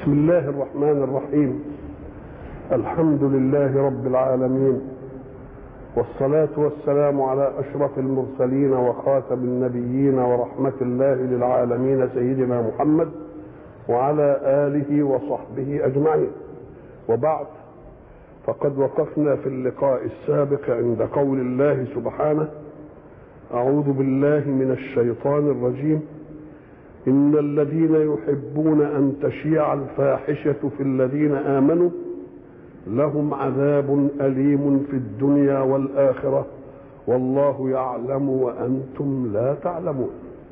بسم الله الرحمن الرحيم الحمد لله رب العالمين والصلاة والسلام على أشرف المرسلين وخاتم النبيين ورحمة الله للعالمين سيدنا محمد وعلى آله وصحبه أجمعين وبعد فقد وقفنا في اللقاء السابق عند قول الله سبحانه أعوذ بالله من الشيطان الرجيم إن الذين يحبون أن تشيع الفاحشة في الذين آمنوا لهم عذاب أليم في الدنيا والآخرة والله يعلم وأنتم لا تعلمون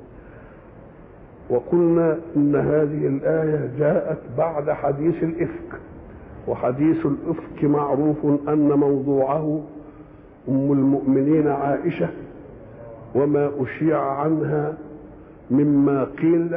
وقلنا إن هذه الآية جاءت بعد حديث الإفك وحديث الإفك معروف أن موضوعه أم المؤمنين عائشة وما أشيع عنها مما قيل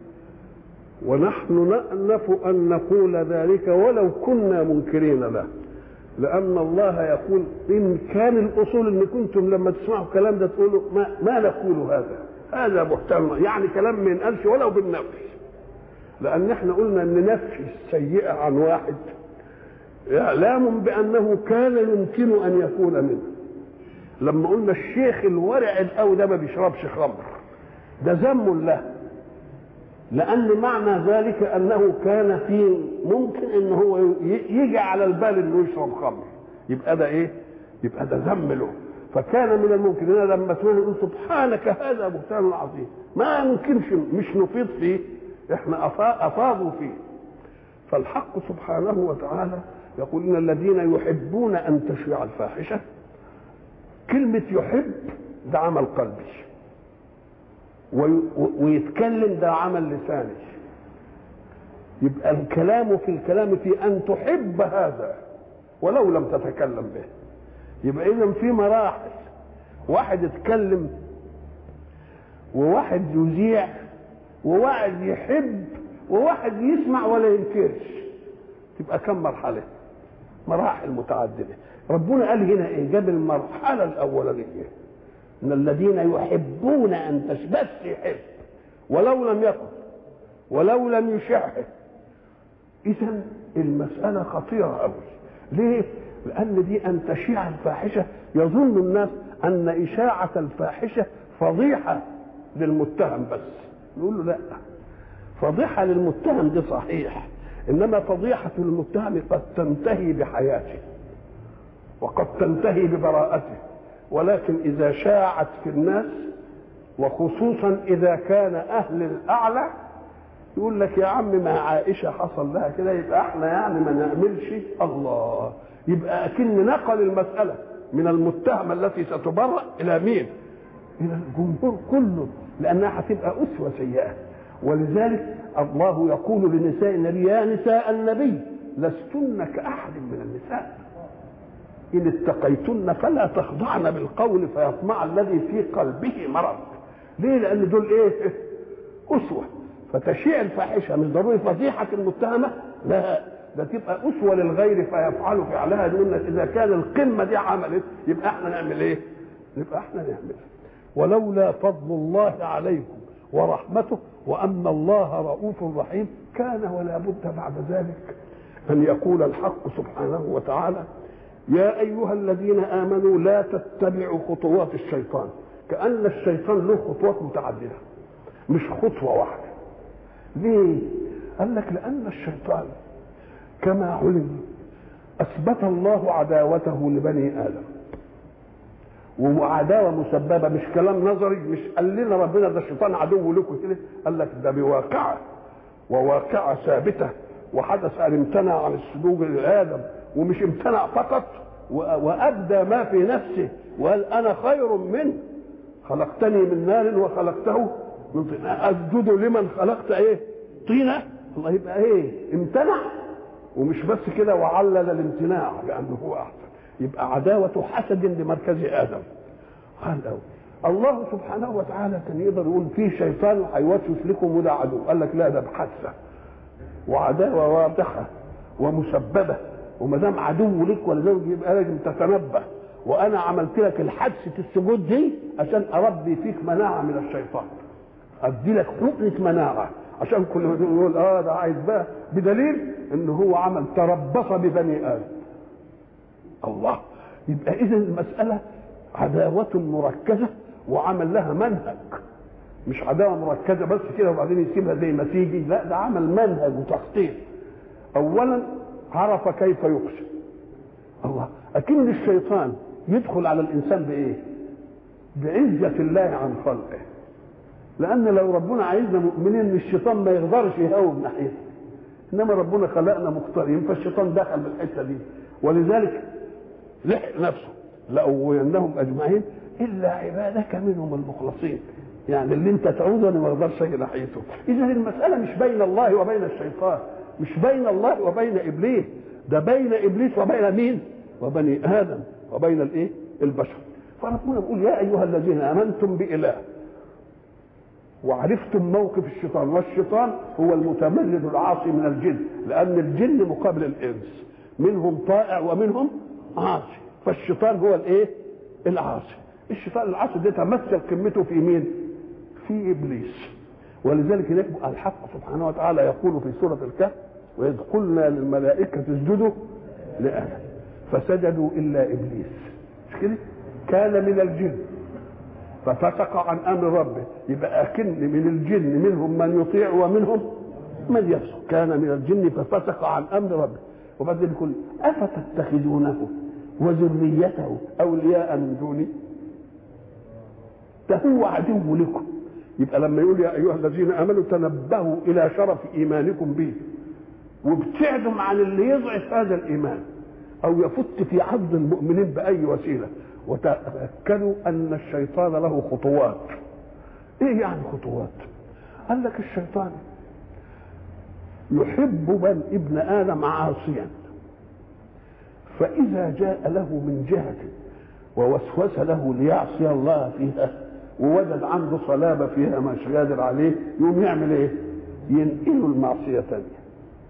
ونحن نأنف أن نقول ذلك ولو كنا منكرين له لأن الله يقول إن كان الأصول إن كنتم لما تسمعوا الكلام ده تقولوا ما, ما نقول هذا هذا بهتان يعني كلام ما ينقالش ولو بالنفي لأن احنا قلنا إن نفي السيئة عن واحد إعلام بأنه كان يمكن أن يكون منه لما قلنا الشيخ الورع القوي ده ما بيشربش خمر ده ذم له لأن معنى ذلك أنه كان في ممكن أن هو يجي على البال أنه يشرب خمر يبقى ده إيه؟ يبقى ده ذم له فكان من الممكن أنا لما تقول نقول سبحانك هذا بهتان عظيم ما يمكنش مش نفيض فيه احنا أفاضوا فيه فالحق سبحانه وتعالى يقول إن الذين يحبون أن تشيع الفاحشة كلمة يحب ده عمل قلبي ويتكلم ده عمل لساني يبقى الكلام في الكلام في ان تحب هذا ولو لم تتكلم به يبقى اذا في مراحل واحد يتكلم وواحد يذيع وواحد يحب وواحد يسمع ولا ينكرش تبقى كم مرحله مراحل متعدده ربنا قال هنا ايه جاب المرحله الاولانيه ان الذين يحبون ان تش بس يحب ولو لم يقل ولو لم يشعه اذا المساله خطيره قوي ليه لان دي ان تشيع الفاحشه يظن الناس ان اشاعه الفاحشه فضيحه للمتهم بس نقول له لا فضيحه للمتهم دي صحيح انما فضيحه المتهم قد تنتهي بحياته وقد تنتهي ببراءته ولكن إذا شاعت في الناس وخصوصا إذا كان أهل الأعلى يقول لك يا عم ما عائشة حصل لها كده يبقى احنا يعني ما نعملش الله يبقى أكن نقل المسألة من المتهمة التي ستبرأ إلى مين؟ إلى الجمهور كله لأنها هتبقى أسوة سيئة ولذلك الله يقول لنساء النبي يا نساء النبي لستن كأحد من النساء إن اتقيتن فلا تخضعن بالقول فيطمع الذي في قلبه مرض ليه لأن دول إيه أسوة فتشيع الفاحشة مش ضروري فضيحة المتهمة لا ده تبقى أسوة للغير فيفعل فعلها قلنا إذا كان القمة دي عملت يبقى احنا نعمل إيه؟ يبقى احنا نعمل ولولا فضل الله عليكم ورحمته وأن الله رؤوف رحيم كان ولا بد بعد ذلك أن يقول الحق سبحانه وتعالى يا أيها الذين آمنوا لا تتبعوا خطوات الشيطان كأن الشيطان له خطوات متعددة مش خطوة واحدة ليه؟ قال لك لأن الشيطان كما علم أثبت الله عداوته لبني آدم وعداوة مسببة مش كلام نظري مش قال لنا ربنا ده الشيطان عدو لكم كده قال لك ده بواقعة وواقعة ثابتة وحدث أن امتنع عن السجود لآدم ومش امتنع فقط وابدى ما في نفسه وقال انا خير منه خلقتني من نار وخلقته من طين اسجد لمن خلقت ايه طينه الله يبقى ايه امتنع ومش بس كده وعلل الامتناع بانه هو احسن يبقى عداوه حسد لمركز ادم قال الله سبحانه وتعالى كان يقدر يقول في شيطان هيوسوس لكم وده عدو قال لك لا ده بحثه وعداوه واضحه ومسببه وما دام عدو لك ولذلك يبقى لازم تتنبه وانا عملت لك الحادثه السجود دي عشان اربي فيك مناعه من الشيطان ادي لك حقنه مناعه عشان كل ما يقول اه ده عايز بقى بدليل ان هو عمل تربص ببني ادم الله يبقى اذا المساله عداوه مركزه وعمل لها منهج مش عداوه مركزه بس كده وبعدين يسيبها زي ما تيجي لا ده عمل منهج وتخطيط اولا عرف كيف يقسم الله اكن الشيطان يدخل على الانسان بايه بعزه الله عن خلقه لان لو ربنا عايزنا مؤمنين ان الشيطان ما يقدرش يهاوب ناحيته انما ربنا خلقنا مختارين فالشيطان دخل بالحته دي ولذلك لحق نفسه لأغوينهم اجمعين الا عبادك منهم المخلصين يعني اللي انت تعوزه انا ما اقدرش اجي ناحيته اذا المساله مش بين الله وبين الشيطان مش بين الله وبين ابليس ده بين ابليس وبين مين وبني ادم وبين الايه البشر فربنا بيقول يا ايها الذين امنتم باله وعرفتم موقف الشيطان والشيطان هو المتمرد العاصي من الجن لان الجن مقابل الانس منهم طائع ومنهم عاصي فالشيطان هو الايه العاصي الشيطان العاصي ده تمثل قمته في مين في ابليس ولذلك هناك الحق سبحانه وتعالى يقول في سوره الكهف واذ قلنا للملائكه اسجدوا لادم فسجدوا الا ابليس مش كده كان من الجن ففسق عن امر ربه يبقى اكن من الجن منهم من يطيع ومنهم من يفسق كان من الجن ففسق عن امر ربه وبعدين يقول افتتخذونه وذريته اولياء من دوني ده هو عدو لكم يبقى لما يقول يا ايها الذين امنوا تنبهوا الى شرف ايمانكم به وابتعدوا عن اللي يضعف هذا الايمان او يفت في عض المؤمنين باي وسيله وتاكدوا ان الشيطان له خطوات ايه يعني خطوات قال لك الشيطان يحب من ابن ادم عاصيا فاذا جاء له من جهه ووسوس له ليعصي الله فيها ووجد عنده صلابه فيها مش قادر عليه يقوم يعمل ايه؟ ينقله المعصيه ثانيه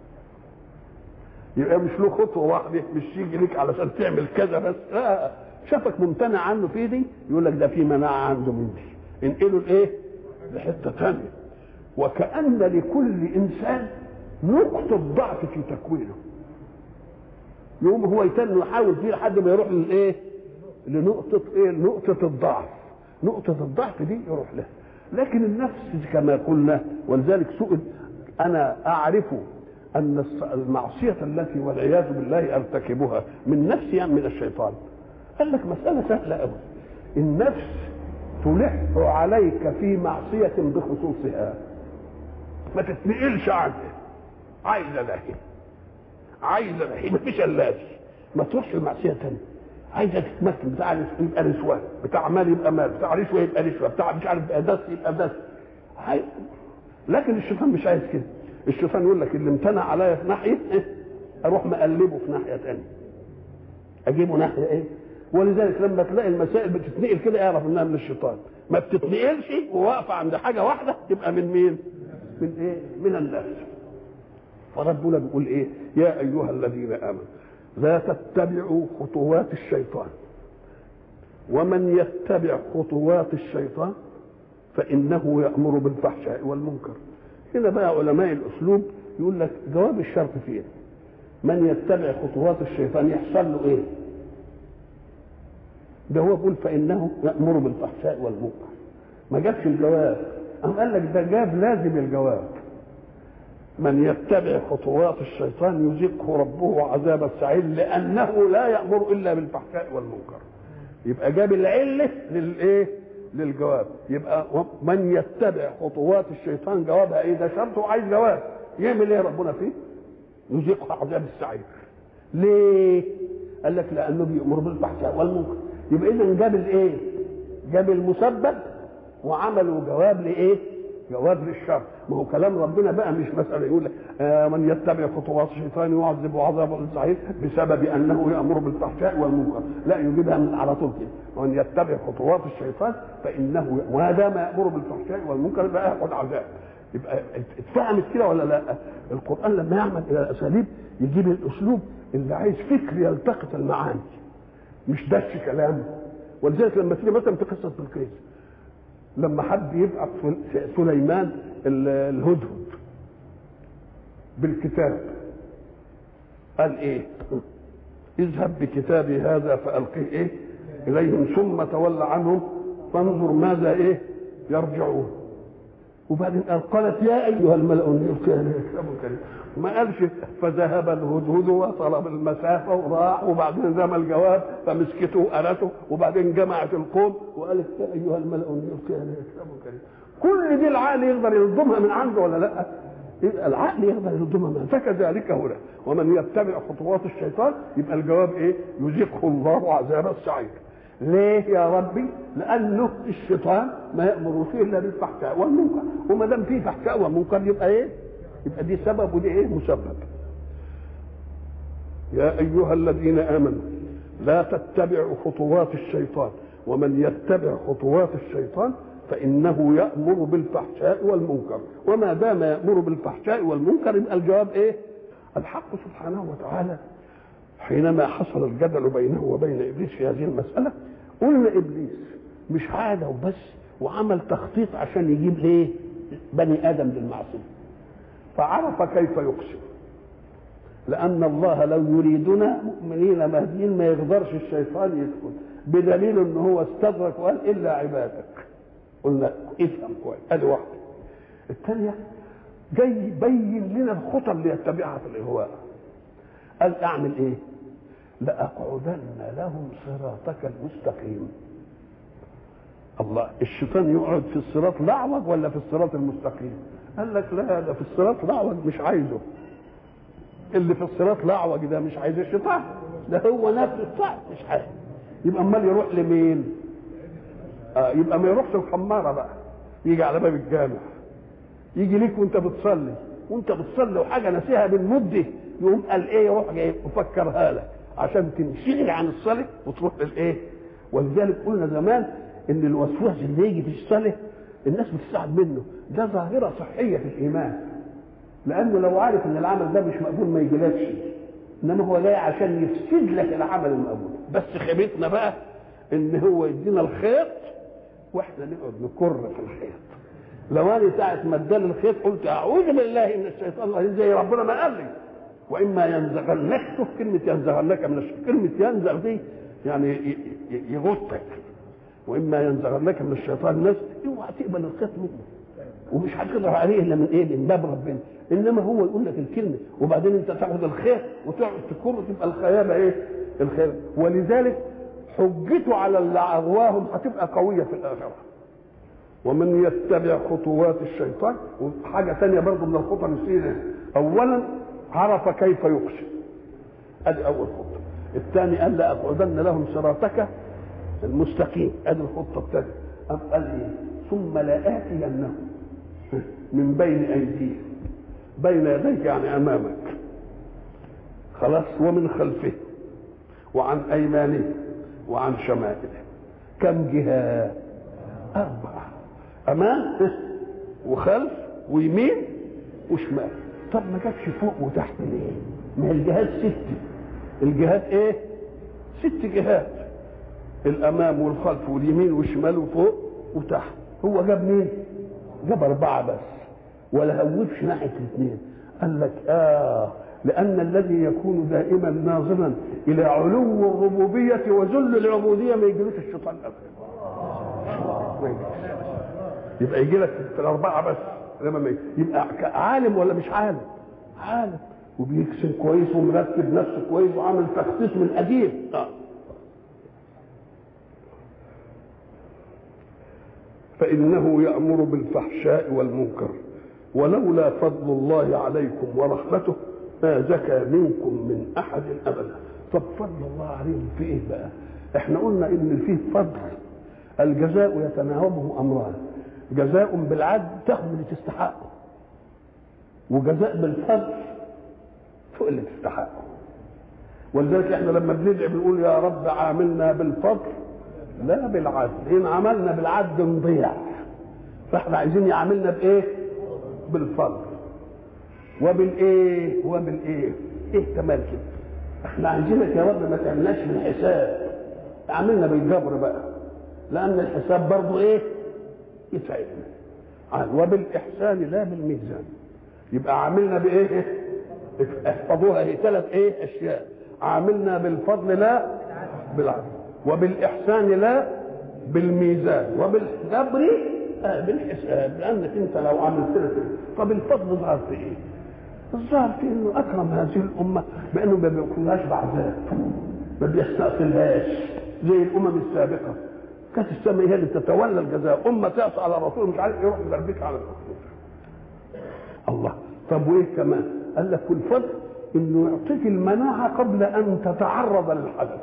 يبقى مش له خطوه واحده مش يجي لك علشان تعمل كذا بس لا شافك ممتنع عنه في دي يقول لك ده في مناعه عنده من دي انقله لايه؟ لحته ثانيه وكأن لكل انسان نقطة ضعف في تكوينه يقوم هو يتن يحاول فيه لحد ما يروح للايه؟ لنقطة ايه؟ نقطة الضعف نقطة الضعف دي يروح لها لكن النفس كما قلنا ولذلك سئل أنا أعرف أن المعصية التي والعياذ بالله أرتكبها من نفسي أم من الشيطان قال لك مسألة سهلة أوي النفس تلح عليك في معصية بخصوصها ما تتنقلش عنها عايزة لهي عايزة لهي مفيش إلا ما تروحش المعصية تانية عايزه تتمكن بتاع يبقى رشوه بتاع مال يبقى مال بتاع رشوه يبقى رشوه بتاع مش عارف يبقى دس يبقى دس هاي. لكن الشيطان مش عايز كده الشيطان يقول لك اللي امتنع عليا في ناحيه إيه؟ اروح مقلبه في ناحيه ثانيه اجيبه ناحيه ايه ولذلك لما تلاقي المسائل بتتنقل كده اعرف انها من الشيطان ما بتتنقلش وواقفه عند حاجه واحده تبقى من مين من ايه من النفس فربنا بيقول ايه يا ايها الذين امنوا لا تتبعوا خطوات الشيطان ومن يتبع خطوات الشيطان فإنه يأمر بالفحشاء والمنكر هنا بقى علماء الأسلوب يقول لك جواب الشرط فين من يتبع خطوات الشيطان يحصل له ايه ده هو بيقول فإنه يأمر بالفحشاء والمنكر ما جابش الجواب أم قال لك ده جاب لازم الجواب من يتبع خطوات الشيطان يذيقه ربه عذاب السعير لانه لا يامر الا بالفحشاء والمنكر يبقى جاب العله للايه للجواب يبقى من يتبع خطوات الشيطان جوابها ايه ده شرط عايز جواب يعمل ايه ربنا فيه يذيقه عذاب السعير ليه قال لك لانه بيامر بالفحشاء والمنكر يبقى اذا جاب الايه جاب المسبب وعملوا جواب لايه جواب للشر ما هو كلام ربنا بقى مش مسألة يقول آه من يتبع خطوات الشيطان يعذب عذابا سعير بسبب أنه يأمر بالفحشاء والمنكر لا يجيبها من على طول كده من يتبع خطوات الشيطان فإنه ما دام يأمر بالفحشاء والمنكر يبقى ياخذ عذاب يبقى اتفهمت كده ولا لا القرآن لما يعمل إلى الأساليب يجيب الأسلوب اللي عايز فكر يلتقط المعاني مش دش كلام ولذلك لما تيجي مثلا في قصة بالقيس لما حد يبعث سليمان الهدهد بالكتاب قال ايه اذهب بكتابي هذا فالقيه ايه اليهم ثم تول عنهم فانظر ماذا ايه يرجعون وبعدين قال قالت يا ايها الملا اني ما قالش فذهب الهدهد وطلب المسافه وراح وبعدين رمى الجواب فمسكته وقالته وبعدين جمعت القوم وقالت يا ايها الملا اني كل دي العقل يقدر يلضمها من عنده ولا لا؟ العقل يقدر يلضمها من فكذلك هنا ومن يتبع خطوات الشيطان يبقى الجواب ايه؟ يذيقه الله عذاب السعير ليه يا ربي؟ لأنه الشيطان ما يأمر فيه إلا بالفحشاء والمنكر، وما دام فيه فحشاء ومنكر يبقى إيه؟ يبقى دي سبب ودي إيه؟ مسبب. يا أيها الذين آمنوا لا تتبعوا خطوات الشيطان، ومن يتبع خطوات الشيطان فإنه يأمر بالفحشاء والمنكر، وما دام يأمر بالفحشاء والمنكر يبقى الجواب إيه؟ الحق سبحانه وتعالى حينما حصل الجدل بينه وبين ابليس في هذه المساله قلنا ابليس مش عاده وبس وعمل تخطيط عشان يجيب ليه بني ادم للمعصيه فعرف كيف يقسم لان الله لو يريدنا مؤمنين مهديين ما يقدرش الشيطان يدخل بدليل ان هو استدرك وقال الا عبادك قلنا افهم كويس ادي واحده الثانيه جاي يبين لنا الخطى اللي يتبعها في الاغواء قال اعمل ايه لاقعدن لهم صراطك المستقيم الله الشيطان يقعد في الصراط الاعوج ولا في الصراط المستقيم قال لك لا ده في الصراط الاعوج مش عايزه اللي في الصراط الاعوج ده مش عايز الشيطان ده هو نفسه الصعب مش عايز يبقى امال يروح لمين آه يبقى ما يروحش الخماره بقى يجي على باب الجامع يجي ليك وانت بتصلي وانت بتصلي وحاجه نسيها بالمده يقوم قال ايه يروح جاي مفكرها لك عشان تنشغل عن الصلاه وتروح للايه ولذلك قلنا زمان ان الوسواس اللي يجي في الصلاه الناس بتستعد منه ده ظاهره صحيه في الايمان لانه لو عارف ان العمل ده مش مقبول ما يجيلكش انما هو جاي عشان يفسد لك العمل المقبول بس خيبتنا بقى ان هو يدينا الخيط واحنا نقعد نكر في الخيط لو انا ساعه ما اداني الخيط قلت اعوذ بالله من الشيطان الرجيم زي ربنا ما قال لي واما ينزغنك شوف كلمه ينزغنك من الشيطان كلمه ينزغ دي يعني يغطك واما ينزغنك من الشيطان ناس اوعى تقبل الخيط منه ومش هتقدر عليه الا من ايه من باب ربنا انما هو يقول لك الكلمه وبعدين انت تاخد الخيط وتقعد تكر تبقى الخيابه ايه الخير ولذلك حجته على اللي اغواهم هتبقى قويه في الاخره ومن يتبع خطوات الشيطان وحاجه ثانيه برضه من الخطى نسينا اولا عرف كيف يقسم ادي اول خطه الثاني قال لاقعدن لهم صراطك المستقيم ادي الخطه الثانيه أم قال لي ثم لآتينهم من بين أيديهم بين يديك يعني أمامك خلاص ومن خلفه وعن أيمانه وعن شمائله كم جهة أربعة أمام وخلف ويمين وشمال طب ما جابش فوق وتحت ليه؟ ما الجهات ست الجهات ايه؟ ست جهات الامام والخلف واليمين والشمال وفوق وتحت هو جاب مين؟ جاب اربعه بس ولا هوبش ناحيه الاثنين قال لك اه لان الذي يكون دائما ناظرا الى علو الربوبيه وذل العبوديه ما يجيلوش الشيطان ابدا يبقى يجي لك في الاربعه بس لما ما يبقى عالم ولا مش عالم؟ عالم وبيكسب كويس ومرتب نفسه كويس وعامل تخطيط من قديم آه. فإنه يأمر بالفحشاء والمنكر ولولا فضل الله عليكم ورحمته ما زكى منكم من أحد أبدا طب فضل الله عليهم في إيه بقى؟ إحنا قلنا إن فيه فضل الجزاء يتناوبه أمران جزاء بالعدل تاخد اللي تستحقه وجزاء بالفضل فوق اللي تستحقه ولذلك احنا لما بندعي بنقول يا رب عاملنا بالفضل لا بالعدل ان عملنا بالعدل نضيع فاحنا عايزين يعاملنا بايه بالفضل وبالايه وبالايه ايه كمان كده احنا عايزينك يا رب ما تعملناش بالحساب عاملنا بالجبر بقى لان الحساب برضه ايه يتعبنا وبالاحسان لا بالميزان يبقى عاملنا بايه احفظوها هي ثلاث ايه اشياء عاملنا بالفضل لا بالعدل وبالاحسان لا بالميزان وبالجبر آه بالحساب لانك انت لو عملت كده طب الفضل ظهر في ايه؟ الظاهر في انه اكرم هذه الامه بانه ما بياكلهاش بعذاب ما بيستأصلهاش زي الامم السابقه كانت السماء هي اللي تتولى الجزاء امه تعصى على الرسول مش عارف يروح يضربك على الرسول الله طب وايه كمان؟ قال لك والفضل انه يعطيك المناعه قبل ان تتعرض للحدث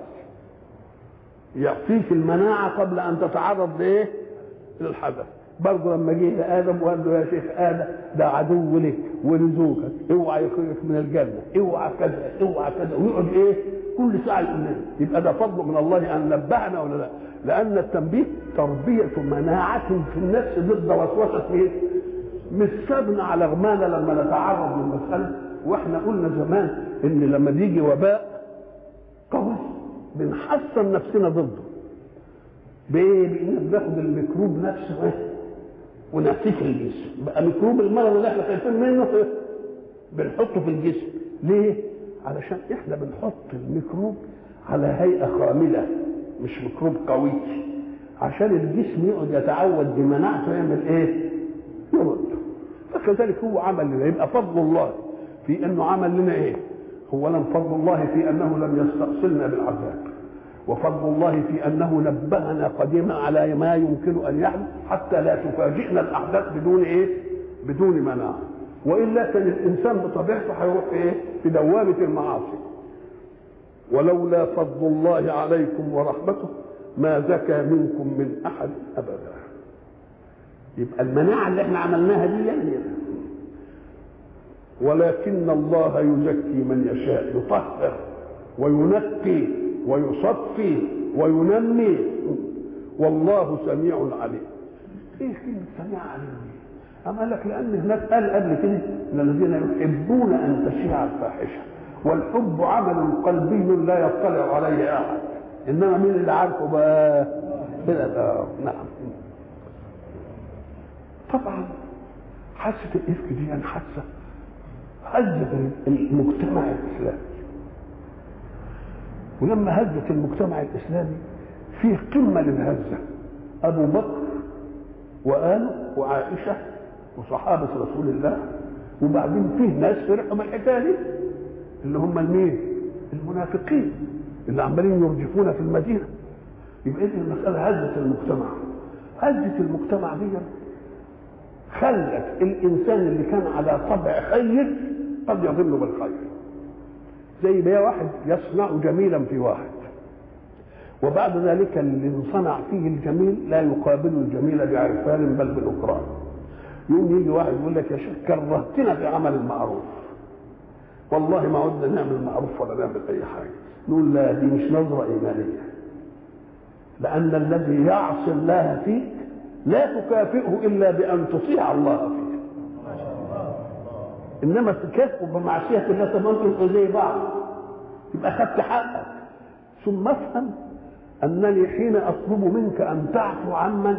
يعطيك المناعه قبل ان تتعرض لايه؟ للحدث برضه لما جه لادم وقال له يا شيخ ادم ده عدو لك ولزوجك اوعى يخرجك من الجنه اوعى كذا اوعى كذا ويقعد ايه كل ساعه يقول لنا يبقى ده فضل من الله ان نبهنا ولا لا لان التنبيه تربيه مناعه في النفس ضد وسوسه مين؟ مش سابنا على غمانا لما نتعرض للمساله واحنا قلنا زمان ان لما بيجي وباء قوي بنحصن نفسنا ضده بايه؟ بان بناخد الميكروب نفسه ايه؟ ونعطيه في الجسم بقى ميكروب المرض اللي احنا خايفين منه بنحطه في الجسم ليه؟ علشان احنا بنحط الميكروب على هيئه خامله مش ميكروب قوي عشان الجسم يقعد يتعود بمناعته يعمل ايه؟ يرد فكذلك هو عمل لنا يبقى فضل الله في انه عمل لنا ايه؟ اولا فضل الله في انه لم يستأصلنا بالعذاب وفضل الله في انه نبهنا قديما على ما يمكن ان يحدث حتى لا تفاجئنا الاحداث بدون ايه؟ بدون مناعه والا كان الانسان بطبيعته هيروح في ايه؟ في دوامه المعاصي ولولا فضل الله عليكم ورحمته ما زكى منكم من احد ابدا يبقى المناعه اللي احنا عملناها دي يعني ولكن الله يزكي من يشاء يطهر وينقي ويصفي وينمي والله سميع عليم ايه كلمه سميع عليم أما قال لك لأن هناك قال قبل كده إن الذين يحبون أن تشيع الفاحشة والحب عمل قلبي لا يطلع عليه أحد إنما مين اللي عارفه بقى؟ كده نعم طبعا حاسة الإفك دي أنا حاسة هزت المجتمع الإسلامي ولما هزت المجتمع الإسلامي فيه قمة للهزة أبو بكر وآله وعائشة وصحابة رسول الله وبعدين فيه ناس فرحوا بالحكاية دي اللي هم المين؟ المنافقين اللي عمالين يرجفون في المدينة يبقى إذن المسألة هزت المجتمع هزت المجتمع دي خلت الإنسان اللي كان على طبع خير قد يضل بالخير زي ما واحد يصنع جميلا في واحد وبعد ذلك اللي صنع فيه الجميل لا يقابل الجميل بعرفان بل بالأكرام يوم يجي واحد يقول لك يا شيخ كرهتنا في عمل المعروف والله ما عدنا نعمل معروف ولا نعمل اي حاجه نقول لا دي مش نظره ايمانيه لان الذي يعصي الله فيك لا تكافئه الا بان تطيع الله فيه انما تكافئه بمعصيه الله طب انتم زي بعض يبقى خدت حقك ثم افهم انني حين اطلب منك ان تعفو عمن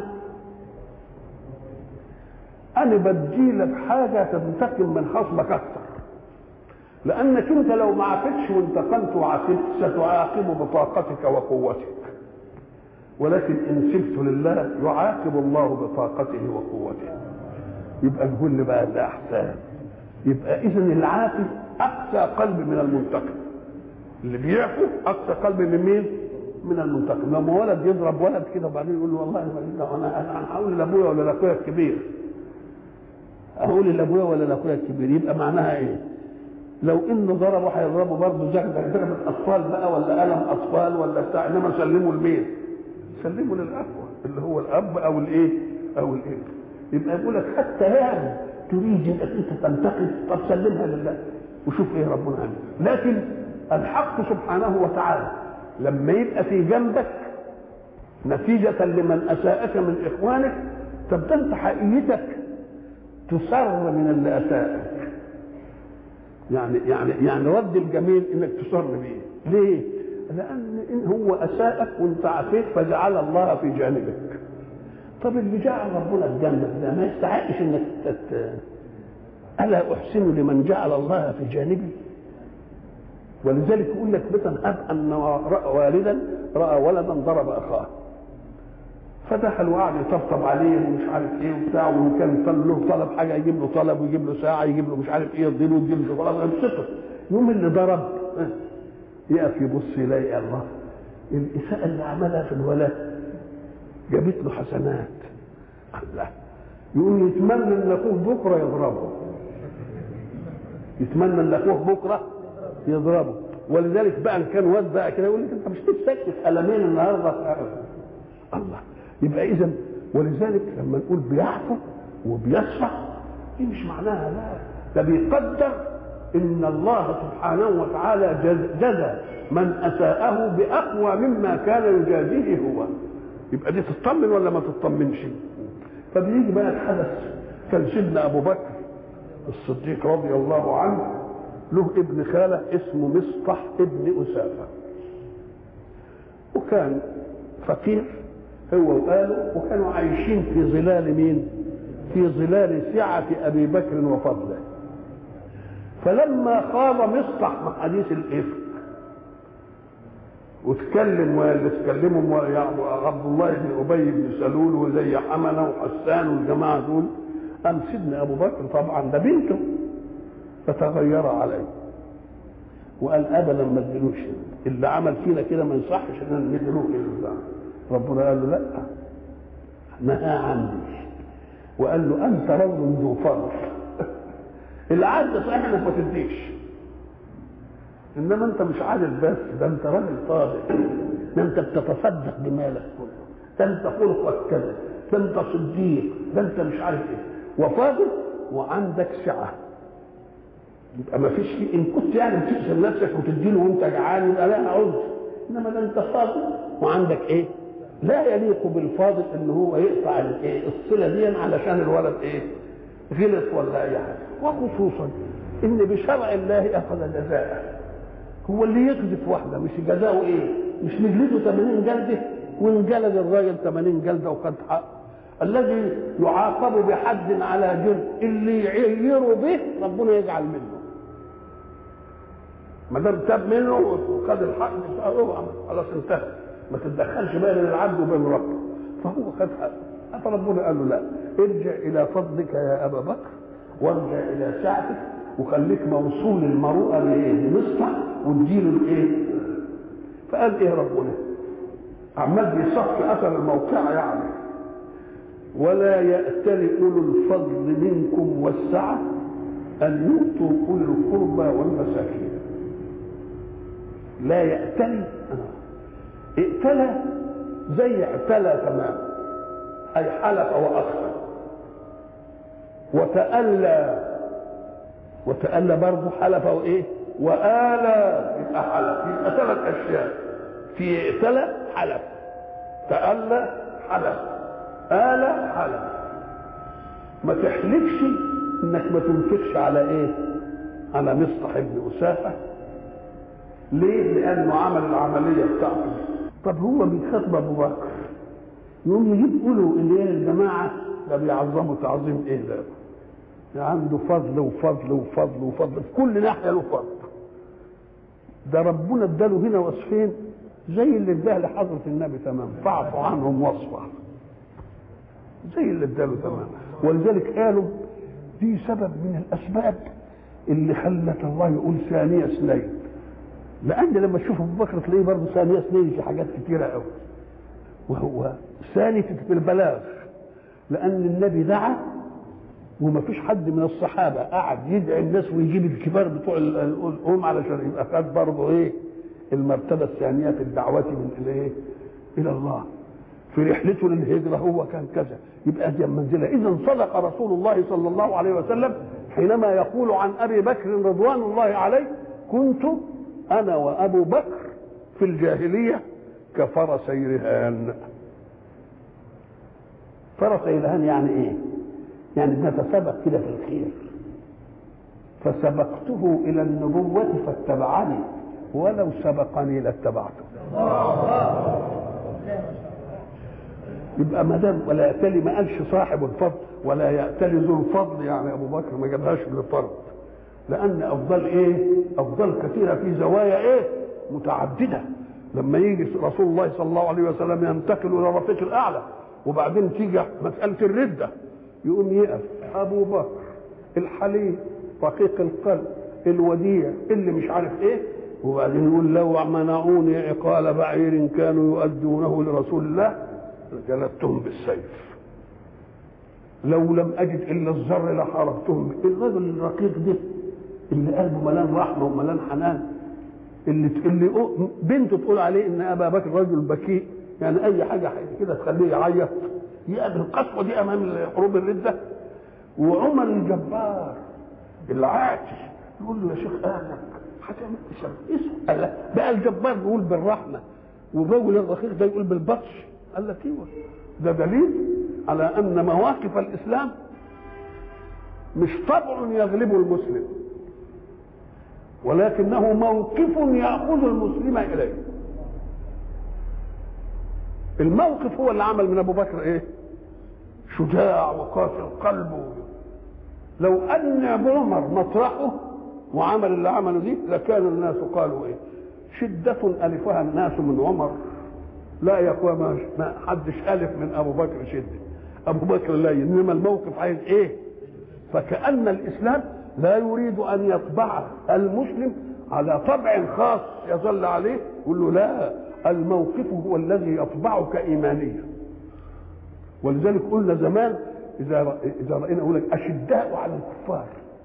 انا بديلك حاجه تنتقم من خصمك اكثر لانك انت لو ما عافتش وانتقمت وعافيت ستعاقب بطاقتك وقوتك ولكن ان سبت لله يعاقب الله بطاقته وقوته يبقى نقول لي بقى ده احسان يبقى اذا العافي اقسى قلب من المنتقم اللي بيعفو اقسى قلب من مين؟ من المنتقم لما ولد يضرب ولد كده وبعدين يقول له والله انا انا هقول لابويا ولا لاخويا الكبير اقول لابويا ولا لاخويا الكبير يبقى معناها ايه؟ لو انه ضربه هيضربه برضه زي ضربة اطفال بقى ولا قلم اطفال ولا بتاع انما سلموا لمين؟ سلموا للاقوى اللي هو الاب او الايه؟ او الايه؟ يبقى يقول لك حتى يعني تريد انك انت تنتقم طب سلمها لله وشوف ايه ربنا عامل لكن الحق سبحانه وتعالى لما يبقى في جنبك نتيجة لمن أساءك من إخوانك طب ده أنت حقيقتك تسر من اللي أساءك يعني يعني يعني رد الجميل انك تسر بيه ليه؟ لان إن هو اساءك وانت عافيت فجعل الله في جانبك طب اللي جعل ربنا في جنبك ده ما يستحقش انك تت... الا احسن لمن جعل الله في جانبي ولذلك يقول لك مثلا هب ان راى والدا راى ولدا ضرب اخاه فدخل وقعد يطبطب عليه ومش عارف ايه وبتاع وكان طلب له طلب حاجه يجيب له طلب ويجيب له ساعه يجيب له مش عارف ايه يديله يديله شوكولاته يبسطه يوم اللي ضرب يقف يبص يلاقي الله الاساءه اللي عملها في الولد جابت له حسنات الله يقول يتمنى ان اخوه بكره يضربه يتمنى ان اخوه بكره يضربه ولذلك بقى ان كان واد بقى كده يقول لك انت مش تسكت قلمين النهارده الله يبقى اذا ولذلك لما نقول بيعفو وبيصفح دي مش معناها لا ده بيقدر ان الله سبحانه وتعالى جزى من اساءه باقوى مما كان يجازيه هو يبقى دي تطمن ولا ما تطمنش فبيجي بقى الحدث كان سيدنا ابو بكر الصديق رضي الله عنه له ابن خاله اسمه مصطح ابن اسافه وكان فقير هو وقاله وكانوا عايشين في ظلال مين في ظلال سعة أبي بكر وفضله فلما خاض مصطح مع حديث الإفك وتكلم واللي تكلمهم عبد الله بن أبي بن سلول وزي حملة وحسان والجماعة دول قام سيدنا أبو بكر طبعا ده بنته فتغير عليه وقال أبدا ما ادلوش اللي عمل فينا كده ما يصحش ان ندلوه كده ربنا قال له لا نهى عني وقال له انت رجل ذو فضل العدل صحيح انك ما تديش انما انت مش عادل بس ده انت راجل فاضل ده انت بتتصدق بمالك كله ده انت خلقك كذا ده انت صديق ده انت مش عارف ايه وفاضل وعندك سعه يبقى ما فيش ان كنت يعني بتقسم نفسك وتديله وانت جعان يبقى لا عذر انما ده انت فاضل وعندك ايه؟ لا يليق بالفاضل ان هو يقطع الايه الصله دي علشان الولد ايه غلط ولا اي حاجه وخصوصا ان بشرع الله اخذ جزاءه هو اللي يقذف واحده مش جزاؤه ايه مش نجلده 80 جلده وانجلد الراجل 80 جلده وخد حق الذي يعاقب بحد على جرم اللي يعيره به ربنا يجعل منه ما دام تاب منه وخد الحق خلاص انتهى ما تتدخلش بقى بين العبد وبين ربه فهو خد حقه فربنا قال له لا ارجع الى فضلك يا ابا بكر وارجع الى سعتك وخليك موصول المروءه لايه؟ لمصطح واديله الايه؟ فقال ايه ربنا؟ عمال بيصفي اثر الموقعه يعني ولا يأتل أولو الفضل منكم والسعة أن يؤتوا أولي القربى والمساكين لا يأتل ائتلى زي اعتلى تمام أي حلف وأخفى وتألى وتألى برضه حلف وإيه وآلى يبقى حلف يبقى ثلاث أشياء في ائتلى حلف تألى حلف آلة حلف ما تحلفش انك ما تنفقش على ايه على مصطح بن أسافة ليه لانه عمل العملية بتاعته طب هو بيخاطب ابو بكر يقوم يجيب قولوا اللي هي الجماعة ده بيعظموا تعظيم ايه ده عنده فضل وفضل وفضل وفضل في كل ناحية له فضل ده ربنا اداله هنا وصفين زي اللي اداه لحضرة النبي تمام فاعف عنهم واصفح زي اللي اداله تمام ولذلك قالوا دي سبب من الاسباب اللي خلت الله يقول ثانية اثنين لان لما تشوف ابو بكر تلاقيه برضه ثانية اثنين في حاجات كتيرة قوي وهو ثاني في البلاغ لان النبي دعا وما فيش حد من الصحابه قعد يدعي الناس ويجيب الكبار بتوع الام علشان يبقى خد برضه ايه المرتبه الثانيه في الدعوه من الايه الى الله في رحلته للهجرة هو كان كذا يبقى دي منزلة إذا صدق رسول الله صلى الله عليه وسلم حينما يقول عن أبي بكر رضوان الله عليه كنت أنا وأبو بكر في الجاهلية كفرسي رهان فرسي رهان يعني إيه؟ يعني نتسابق كده في الخير فسبقته إلى النبوة فاتبعني ولو سبقني لاتبعته يبقى ما دام ولا يأتلي ما قالش صاحب الفضل ولا يأتلي ذو الفضل يعني ابو بكر ما جابهاش بالفرض لان افضال ايه افضال كثيره في زوايا ايه متعدده لما يجي رسول الله صلى الله عليه وسلم ينتقل الى الرفيق الاعلى وبعدين تيجي مساله الرده يقوم يقف ابو بكر الحليم رقيق القلب الوديع اللي مش عارف ايه وبعدين يقول لو منعوني عقال بعير كانوا يؤدونه لرسول الله لجلدتهم بالسيف لو لم اجد الا الذر لحاربتهم الرجل الرقيق ده اللي قلبه ملان رحمه وملان حنان اللي اللي بنته تقول عليه ان ابا بكر رجل بكيء يعني اي حاجه كده تخليه يعيط يقابل القسوه دي امام حروب الرده وعمر الجبار العاتي يقول له يا شيخ اهلك هتعمل اسال بقى الجبار بيقول بالرحمه والرجل الرقيق ده يقول بالبطش قال لك ايوه ده دليل على ان مواقف الاسلام مش طبع يغلب المسلم ولكنه موقف ياخذ المسلم اليه الموقف هو اللي عمل من ابو بكر ايه شجاع وقاسي القلب لو ان عمر مطرحه وعمل اللي عمله دي لكان الناس قالوا ايه شدة ألفها الناس من عمر لا يا اخويا ما حدش ألف من أبو بكر شدة أبو بكر لا إنما الموقف عايز إيه فكأن الإسلام لا يريد أن يطبع المسلم على طبع خاص يظل عليه يقول له لا الموقف هو الذي يطبعك إيمانيا ولذلك قلنا زمان إذا إذا رأينا يقول لك أشداء على الكفار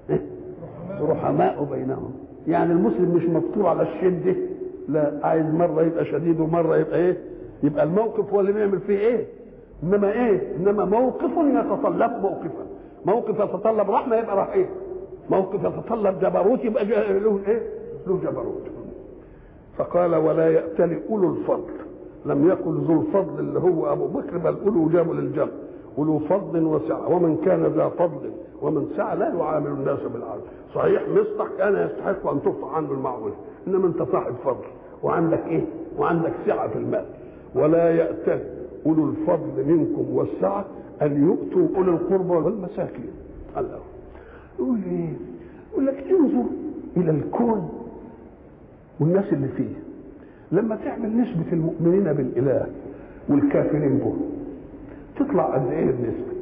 رحماء بينهم يعني المسلم مش مفطور على الشده لا عايز مره يبقى شديد ومره يبقى ايه يبقى الموقف هو اللي بيعمل فيه ايه انما ايه انما موقف يتطلب موقفا موقف يتطلب رحمه يبقى رحيم موقف يتطلب جبروت يبقى له ايه له جبروت فقال ولا يأتل اولو الفضل لم يقل ذو الفضل اللي هو ابو بكر بل اولو جابوا للجمع اولو فضل وسعه ومن كان ذا فضل ومن سعى لا يعامل الناس بالعدل صحيح مصطح كان يستحق ان ترفع عنه المعونه انما انت صاحب فضل وعندك ايه وعندك سعه في المال ولا يأتل اولو الفضل منكم والسعه ان يؤتوا اولي القربى والمساكين الله يقول ايه يقول لك انظر الى الكون والناس اللي فيه لما تعمل نسبة المؤمنين بالإله والكافرين به تطلع قد إيه النسبة؟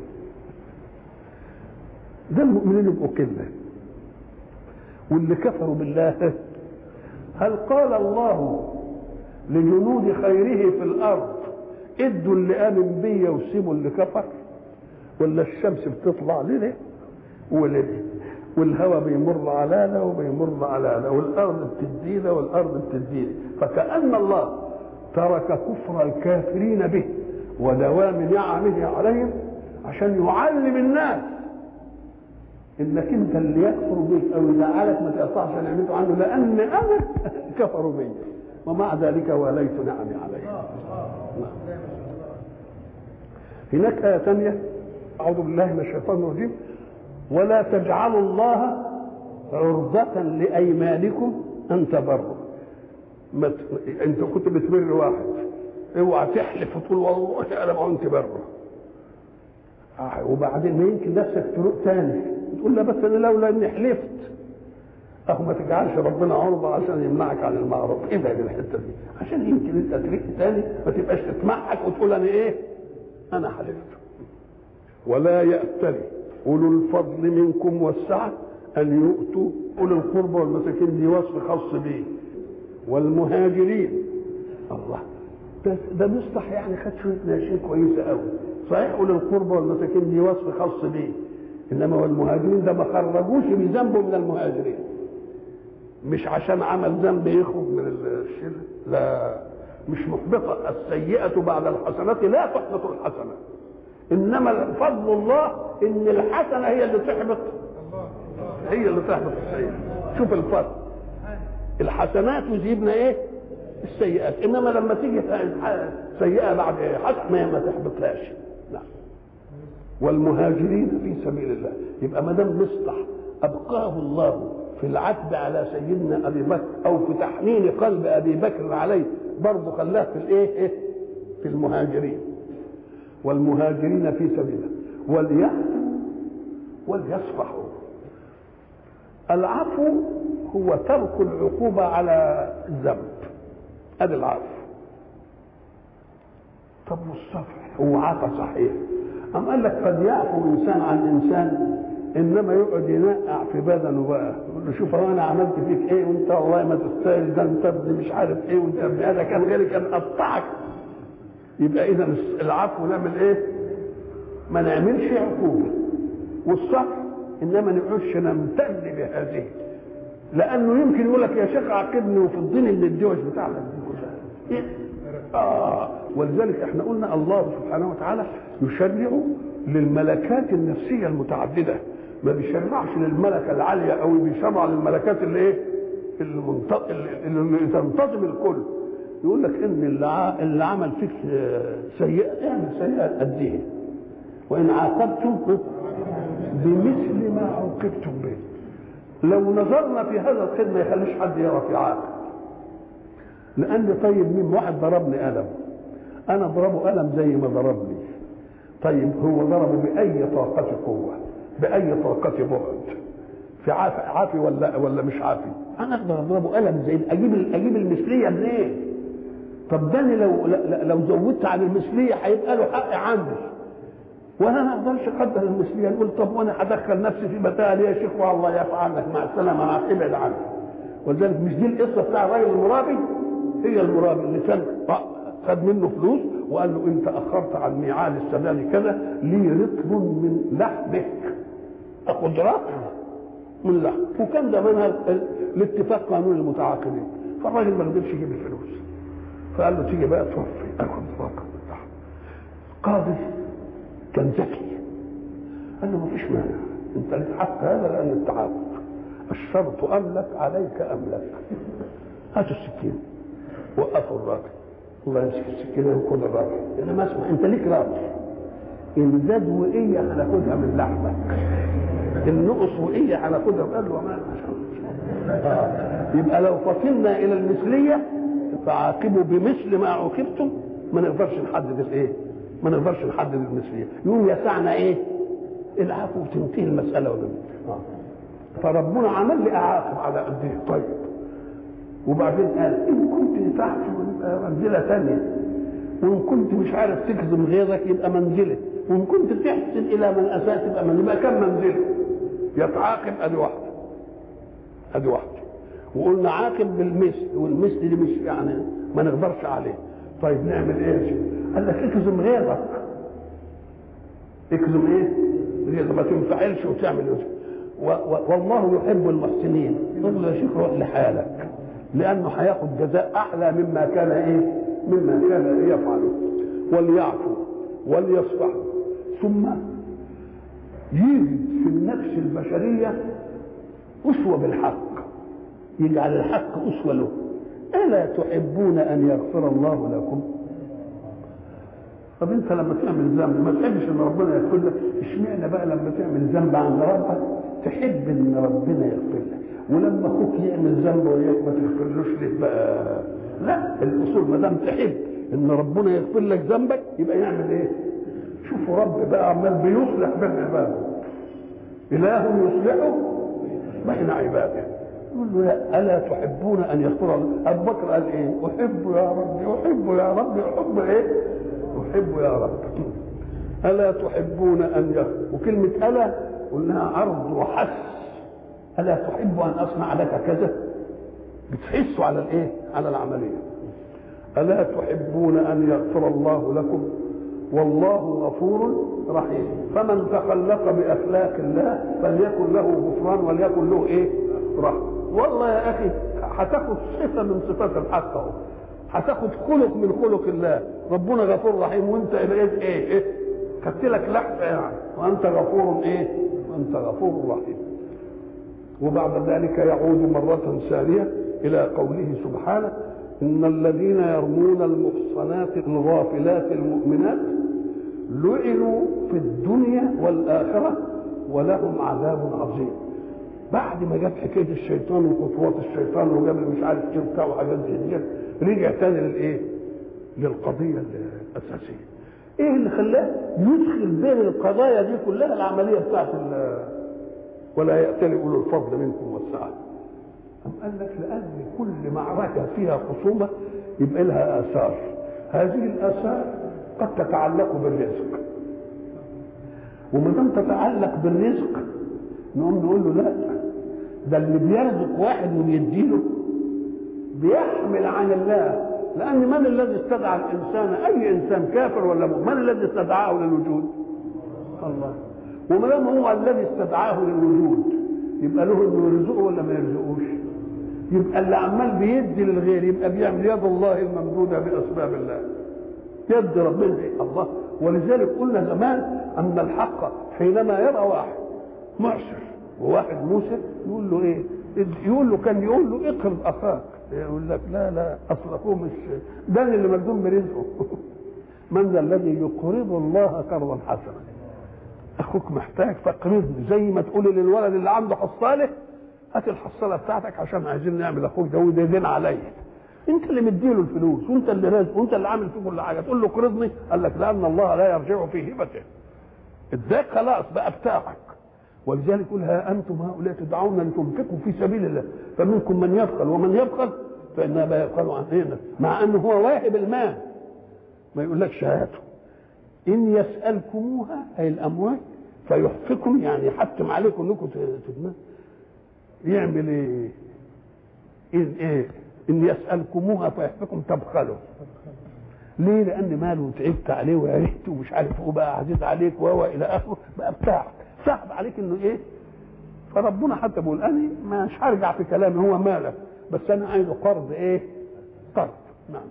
ده المؤمنين يبقوا كلة واللي كفروا بالله هل قال الله لجنود خيره في الأرض ادوا اللي آمن بيا وسيبوا اللي كفر ولا الشمس بتطلع ليه وليه والهواء بيمر على ده وبيمر على ده والارض بتدينا والارض بتدينا فكأن الله ترك كفر الكافرين به ودوام نعمه عليهم عشان يعلم الناس انك انت اللي يكفر بك او يزعلك ما تقطعش نعمته عنه لان انا كفروا بي ومع ذلك وليت نعمي عليه هناك آية ثانية أعوذ بالله من الشيطان الرجيم ولا تجعلوا الله عرضة لأيمانكم أن تبروا مت... أنت كنت بتبر واحد اوعى تحلف وتقول والله أنا ما كنت بره آه وبعدين ما يمكن نفسك تروق تاني تقول لا بس أنا لولا إني حلفت أهو ما تجعلش ربنا عرضة عشان يمنعك عن المعروف ابعد الحتة دي عشان يمكن أنت تريق تاني ما تبقاش تتمحك وتقول أنا إيه أنا حلفت ولا يأتلي اولو الفضل منكم والسعه ان يؤتوا اولي القربى والمساكين دي وصف خاص به والمهاجرين الله ده ده مصطح يعني خد شويه ناشئين كويسه قوي صحيح اولي القربى والمساكين دي وصف خاص به انما والمهاجرين ده ما خرجوش بذنبه من المهاجرين مش عشان عمل ذنب يخرج من الشر لا مش محبطه السيئه بعد الحسنات لا تحبط الحسنه انما فضل الله ان الحسنه هي اللي تحبط هي اللي تحبط السيئه شوف الفرق الحسنات يجيبن ايه السيئات انما لما تيجي سيئه بعد حسنه ما تحبطهاش لا والمهاجرين في سبيل الله يبقى ما دام مصلح ابقاه الله في العتب على سيدنا ابي بكر او في تحنين قلب ابي بكر عليه برضه خلاه في الايه في المهاجرين والمهاجرين في سبيله وليعفوا وليصفحوا العفو هو ترك العقوبة على الذنب هذا العفو طب والصفح هو عفى صحيح أم قال لك قد يعفو إنسان عن إنسان إنما يقعد ينقع في بدنه بقى يقول له شوف أنا عملت فيك إيه وأنت والله ما تستاهل ده أنت ابن مش عارف إيه وأنت ابن هذا كان غيري كان قطعك يبقى إذا العفو نعمل إيه؟ ما نعملش عقوبة والصفح إنما نقعدش نمتن بهذه لأنه يمكن يقول لك يا شيخ عاقبني وفضني من الدوش بتاعتك دي كلها إيه؟ آه ولذلك احنا قلنا الله سبحانه وتعالى يشرع للملكات النفسيه المتعدده ما بيشرعش للملكه العاليه قوي بيشرع للملكات اللي ايه المنط... اللي تنتظم الكل يقول لك ان اللي, ع... اللي عمل فيك سيئه اعمل سيئه قد وان عاقبتم بمثل ما عوقبتم به لو نظرنا في هذا الخير ما يخليش حد يرى في عاقب لان طيب مين واحد ضربني قلم انا اضربه قلم زي ما ضربني طيب هو ضربه باي طاقه قوه باي طاقه بعد في عافي, عافي ولا ولا مش عافي انا اقدر اضربه قلم زي اجيب اجيب المثليه منين طب ده أنا لو لو زودت عن المثليه هيبقى له حق عندي وانا ما اقدرش اقدر المثليه نقول طب وانا هدخل نفسي في متاهه ليه يا شيخ والله يعفو عنك مع السلامه انا ابعد عنك ولذلك مش دي القصه بتاع الراجل المرابي هي المرابي اللي كان خد منه فلوس وقال له انت اخرت عن ميعاد السداد كذا لي رطل من لحمك اخد رطل من لحم وكان زمانها الاتفاق قانون المتعاقدين فالراجل ما قدرش يجيب الفلوس فقال له تيجي بقى توفي اخد رطل من لحم قاضي كان ذكي قال له ما فيش مانع انت لك حق هذا لان التعاقد الشرط املك عليك املك هاتوا السكين وقفوا الراجل الله يمسك السكينه وخد الراجل انا ما اسمع انت ليك راجل ان زاد وقيه هناخدها من لحمك ان نقص وقيه هناخدها قال له ما آه. يبقى لو فصلنا الى المثليه فعاقبوا بمثل ما عوقبتم ما نقدرش نحدد الايه ما نقدرش نحدد المثليه يقوم يسعنا ايه العفو وتنتهي المساله ولا آه. فربنا عمل لي اعاقب على قد ايه طيب وبعدين قال ان كنت تعفو يبقى منزله ثانيه وان كنت مش عارف تكظم غيرك يبقى منزله وان كنت تحسن الى من اساء تبقى منزله يبقى كم منزله يتعاقب ادي واحده ادي واحده وقلنا عاقب بالمثل والمثل دي مش يعني ما نقدرش عليه طيب نعمل ايه يا شيخ؟ قال لك اكظم غيرك اكظم ايه؟ غيرك ما تنفعلش وتعمل ايه والله يحب المحسنين قل يا شيخ روح لحالك لانه هياخد جزاء اعلى مما كان ايه مما كان يفعله وليعفوا وليصفحوا ثم يجد في النفس البشريه اسوه بالحق يجعل الحق اسوه له الا تحبون ان يغفر الله لكم طب انت لما تعمل ذنب ما تحبش ان ربنا يغفر لك اشمعنى بقى لما تعمل ذنب عند ربك تحب ان ربنا يغفر لك ولما اخوك يعمل ذنب وياك ما تغفرلوش ليه بقى لا الاصول ما دام تحب ان ربنا يغفر لك ذنبك يبقى يعمل ايه شوفوا رب بقى عمال بيصلح بين عباده اله يصلحه بين عباده يقول له لا الا تحبون ان يغفر الله ابو بكر قال ايه احب يا ربي احب يا ربي احب ايه احب يا رب الا تحبون ان يغفر وكلمه الا قلناها عرض وحث الا تحب ان اصنع لك كذا بتحسوا على الايه على العمليه الا تحبون ان يغفر الله لكم والله غفور رحيم فمن تخلق باخلاق الله فليكن له غفران وليكن له ايه رحمه والله يا اخي هتاخد صفه من صفات الحق اهو هتاخد خلق من خلق الله ربنا غفور رحيم وانت بقيت ايه ايه خدت لك لحظه يعني وانت غفور ايه وانت غفور رحيم وبعد ذلك يعود مرة ثانية إلى قوله سبحانه إن الذين يرمون المحصنات الغافلات المؤمنات لعنوا في الدنيا والآخرة ولهم عذاب عظيم بعد ما جاب حكاية الشيطان وخطوات الشيطان وجاب مش عارف ايه بتاع وحاجات زي دي رجع تاني للايه؟ للقضية الأساسية. إيه اللي خلاه يدخل بين القضايا دي كلها العملية بتاعت ولا يأتل أولو الفضل منكم والسعة أم قال لك لأن كل معركة فيها خصومة يبقى لها آثار هذه الآثار قد تتعلق بالرزق وما دام تتعلق بالرزق نقوم نقول له لا ده اللي بيرزق واحد وبيديله بيحمل عن الله لأن من الذي استدعى الإنسان أي إنسان كافر ولا مؤمن من الذي استدعاه للوجود الله وما دام هو الذي استدعاه للوجود يبقى له انه يرزقه ولا ما يرزقوش يبقى اللي عمال بيدي للغير يبقى بيعمل يد الله الممدوده باسباب الله يد ربنا الله ولذلك قلنا زمان ان الحق حينما يرى واحد معسر وواحد موسر يقول له ايه يقول له كان يقول له اقرض اخاك يقول لك لا لا اصل اخوه مش ده اللي مجنون برزقه من ذا الذي يقرض الله قرضا حسنا اخوك محتاج فاقرضني زي ما تقولي للولد اللي عنده حصاله هات الحصاله بتاعتك عشان عايزين نعمل اخوك ده وده دين عليا انت اللي مديله الفلوس وانت اللي رازق وانت اللي عامل فيه كل حاجه تقول له قرضني قال لك لان الله لا يرجع في هبته اداك خلاص بقى بتاعك ولذلك يقول ها انتم هؤلاء تدعون لتنفقوا في سبيل الله فمنكم من يبخل ومن يبخل فانما يبخل عن غيره مع انه هو واهب المال ما يقولكش هاته ان يسالكموها اي الاموال فيحفكم يعني يحتم عليكم انكم تدمر يعمل ايه؟ إن ايه؟ ان يسالكموها فيحفكم تبخلوا ليه؟ لان ماله تعبت عليه وعرفت ومش عارف هو بقى عزيز عليك وهو الى اخره بقى بتاعك سحب عليك انه ايه؟ فربنا حتى بيقول انا مش هرجع في كلامي هو مالك بس انا عايزه قرض ايه؟ قرض نعم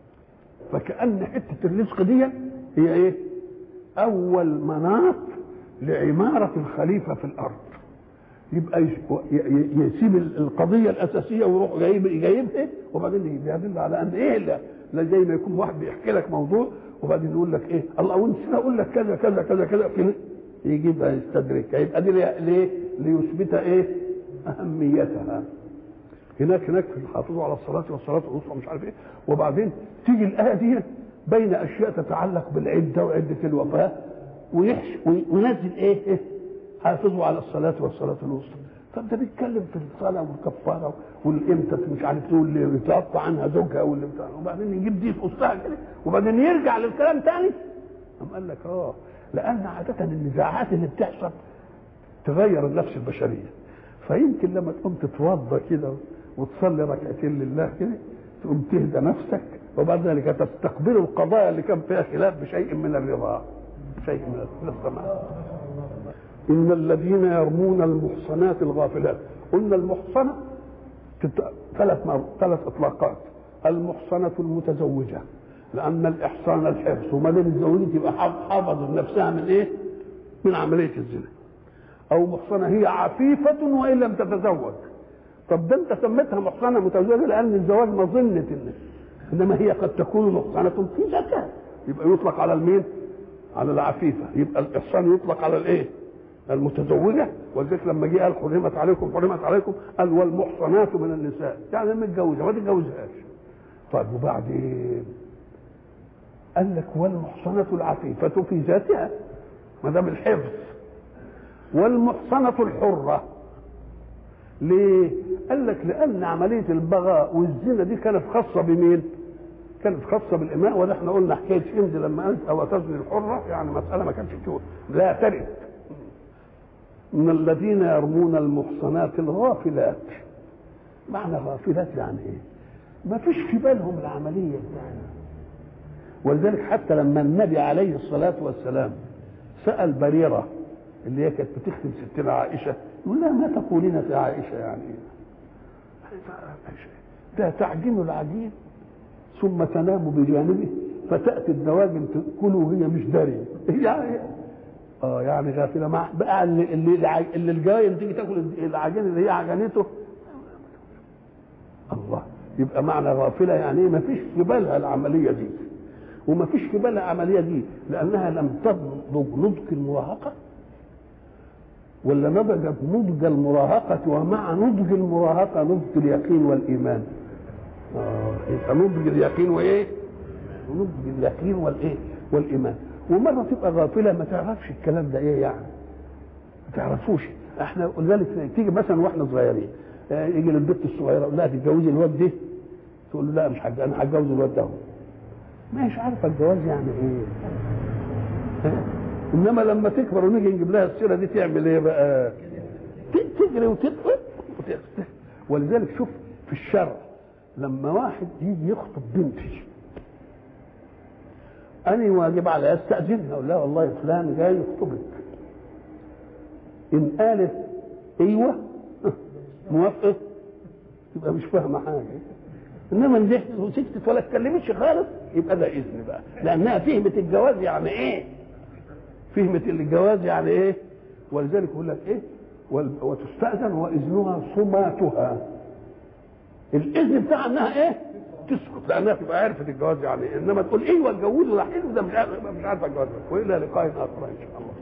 فكأن حتة الرزق دي هي ايه؟ أول مناط لعمارة الخليفة في الأرض يبقى يسيب القضية الأساسية ويروح جايب جايبها وبعدين بيدل على أن إيه لا, لا زي ما يكون واحد بيحكي لك موضوع وبعدين يقول لك إيه الله ونسيت أقول لك كذا كذا كذا كذا يجيبها يستدركها يبقى دي ليه؟ ليثبت إيه؟ أهميتها هناك هناك في الحافظوا على الصلاة والصلاة الوسطى مش عارف ايه وبعدين تيجي الآية دي بين أشياء تتعلق بالعدة وعدة الوفاة ويحش وينزل ايه, إيه؟ حافظوا على الصلاة والصلاة الوسطى طب ده بيتكلم في الصلاة والكفارة والامتى مش عارف ايه واللي يتوفى عنها زوجها واللي بتاع وبعدين يجيب دي في وسطها كده وبعدين يرجع للكلام تاني قام قال لك اه لأن عادة النزاعات اللي بتحصل تغير النفس البشرية فيمكن لما تقوم تتوضى كده وتصلي ركعتين لله كده تقوم تهدى نفسك وبعد ذلك تستقبل القضايا اللي كان فيها خلاف بشيء من الرضا شيء من السماء إن الذين يرمون المحصنات الغافلات قلنا المحصنة ثلاث ثلاث إطلاقات المحصنة المتزوجة لأن الإحصان الحفظ وما دام اتزوجت يبقى حافظت نفسها من إيه؟ من عملية الزنا أو محصنة هي عفيفة وإن لم تتزوج طب ده انت سميتها محصنه متزوجه لان الزواج مظنه إن انما هي قد تكون محصنه في ذاتها يبقى يطلق على المين؟ على العفيفه يبقى الاحصان يطلق على الايه؟ المتزوجه ولذلك لما جه قال حرمت عليكم حرمت عليكم قال والمحصنات من النساء يعني متجوزه ما تتجوزهاش طيب وبعدين قال لك والمحصنة العفيفة في ذاتها ما دام الحفظ والمحصنة الحرة ليه؟ قال لك لأن عملية البغاء والزنا دي كانت خاصة بمين؟ كانت خاصة بالإماء وده احنا قلنا حكاية هند لما قالت أو تزني الحرة يعني مسألة ما كانتش تقول لا ترد من الذين يرمون المحصنات الغافلات معنى غافلات يعني ايه؟ ما فيش في بالهم العملية يعني ولذلك حتى لما النبي عليه الصلاة والسلام سأل بريرة اللي هي كانت بتخدم ستنا عائشة يقول لها ما تقولين في عائشة يعني ده تعجين العجين ثم تنام بجانبه فتأتي الدواجن تأكله وهي مش دارية يعني اه يعني غافلة مع بقى اللي اللي, اللي الجاين تيجي تاكل العجين اللي هي عجنته الله يبقى معنى غافلة يعني ايه ما فيش في بالها العملية دي وما فيش في بالها العملية دي لأنها لم تنضج نضج المراهقة ولا نضجت نضج المراهقة ومع نضج المراهقة نضج اليقين والإيمان آه يبقى نضج اليقين وإيه؟ نضج اليقين والإيه؟ والإيمان ومرة تبقى غافلة ما تعرفش الكلام ده إيه يعني ما تعرفوش احنا ولذلك تيجي مثلا واحنا صغيرين آه، يجي للبنت الصغيره يقول لها تتجوزي الواد ده تقول له لا مش حاجة انا هتجوز الواد ده هو. مش عارفه الجواز يعني ايه ها؟ انما لما تكبر ونيجي نجيب لها السيره دي تعمل ايه بقى ت- تجري وتدخل وت- ولذلك شوف في الشرع لما واحد يجي يخطب بنتي أنا واجب على استأذنها أقول لها والله فلان جاي يخطبك إن قالت أيوه موافقة تبقى مش فاهمة حاجة إنما إن ضحكت وسكتت ولا اتكلمتش خالص يبقى ده إذن بقى لأنها فهمت الجواز يعني إيه فهمت الجواز يعني إيه ولذلك يقول لك إيه وال- وتستأذن وإذنها صماتها الإذن بتاع إنها إيه تسكت لأنها تبقى عرفت الجواز يعني إيه انما تقول ايوه اتجوزوا ده حلو ده مش عارف مش عارفه الجواز والى لقاء اخر ان شاء الله